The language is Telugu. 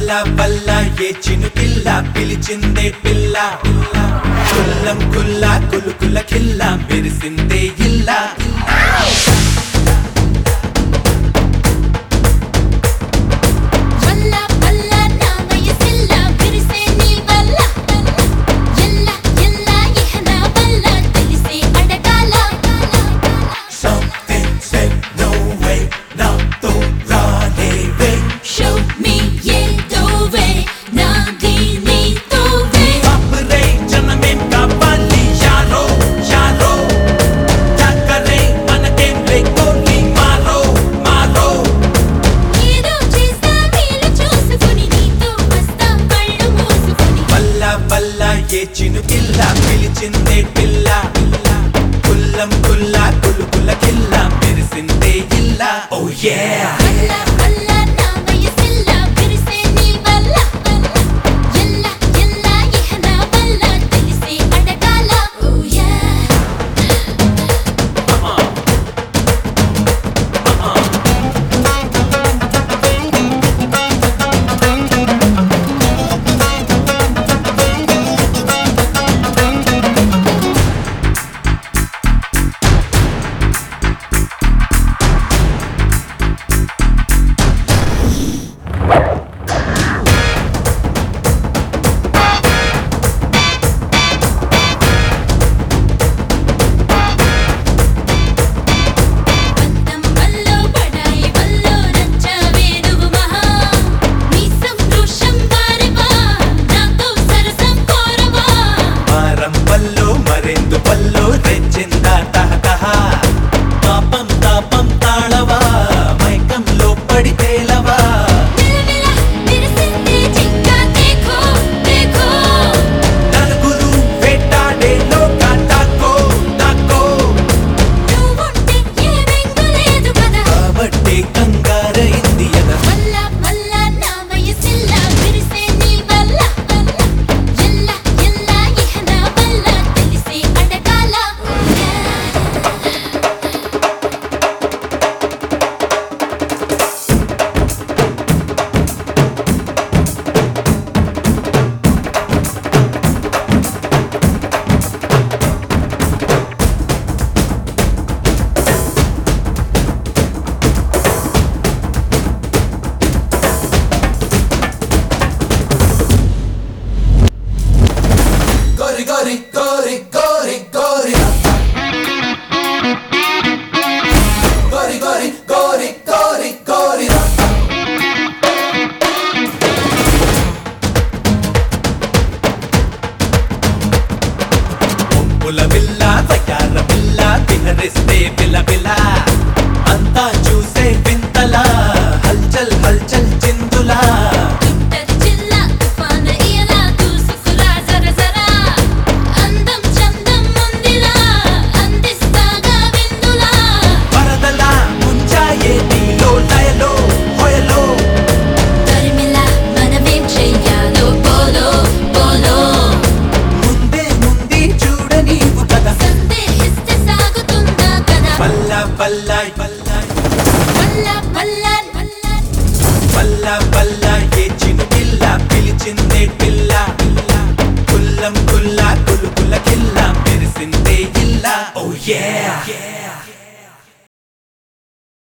వల్ల వల్ల ఏ చినుకిల్ల పిలిచిందే పిల్ల కుల్లం కుల్ల కులుకుల కిల్ల మెరిసిందే ఇల్లా వల్ల వల్ల నా వయసిల్ల విరిసే నీ వల్ల ఎల్ల ఎల్ల ఇహ నా వల్ల తెలిసే అడగాల Something said no way నాతో రాలేవే షో మీ ఏదో వే నాది నీతో వే బాపురే జనమేం కావాలి యారో యారో చక్కరే మనకేం లేకోని మారో మారో ఏదో చేస్తా వీలు చూసుకుని నీతో వస్తా కళ్ళు మూసుకుని వల్ల వల్ల ఏ చినుకిల్ల పిలిచిందే పిల్ల కుల్లం కుల్ల కులుకుల కిల్ల మెరిసిందే ఇల్లా ఓ యా వల్ల వల్ల నా వయసిల్ల విరిసే నీ వల్ల ఎల్ల ఎల్ల ఇహ నా వల్ల తెలిసే అడగాల ఓ యా పంతం వల్లో పడాయి వల్లో రచ్చావే నువ్వు మహా నీ సంతోషం వారవా నాతో సరసం కోరవా మారం పల్లో మరెందు పల్లో రెచ్చిందా తహతహ పాపం తాపం తాళవా మైకంలో పడి తేలవా నిలనిల విరిసిందే జింక దేఖో దేఖో నలుగురు వేటాడే లోక తాకో తాకో నువ్వుంటే ఏ బెంగ లేదు కదా కాబట్టి కంగారైంది ఎద వల్ల వల్ల నా వయసిల్ల విరిసే నీ వల్ల ఎల్ల ఎల్ల ఇహ నా వల్ల తెలిసే అడగాల గోరి గోరి గోరి గోరి గోరి గోరి గోరి గోరి గోరి గోరి పుల బిల్ల వయ్యార బిల్ల విహరిస్తే బిల బిల అంతా చూసే వింతలా హల్చల్ హల్చల్ చిందులా ఇంటర్ జిల్లా తుఫాన ఇయలా దూసుకురా జర జర అందం చందం ముందిలా అందిస్తాగా విందులా వరదలా ముంచాయే నీలో లయలో హొయలో తరిమిలా మనమేం చెయ్యాలో పోలో పోలో ముందే ముందే చూడ నీవు కదా సందేహిస్తే సాగుతుందా కదా వల్ల వల్ల వల్ల వల్ల వల్ల వల్ల వల్ల వల్ల ఏ చినుకిల్ల పిలిచిందే పిల్ల కుల్లం కుల్ల కులుకుల కిల్ల మెరిసిందే ఇల్ల ఓ యా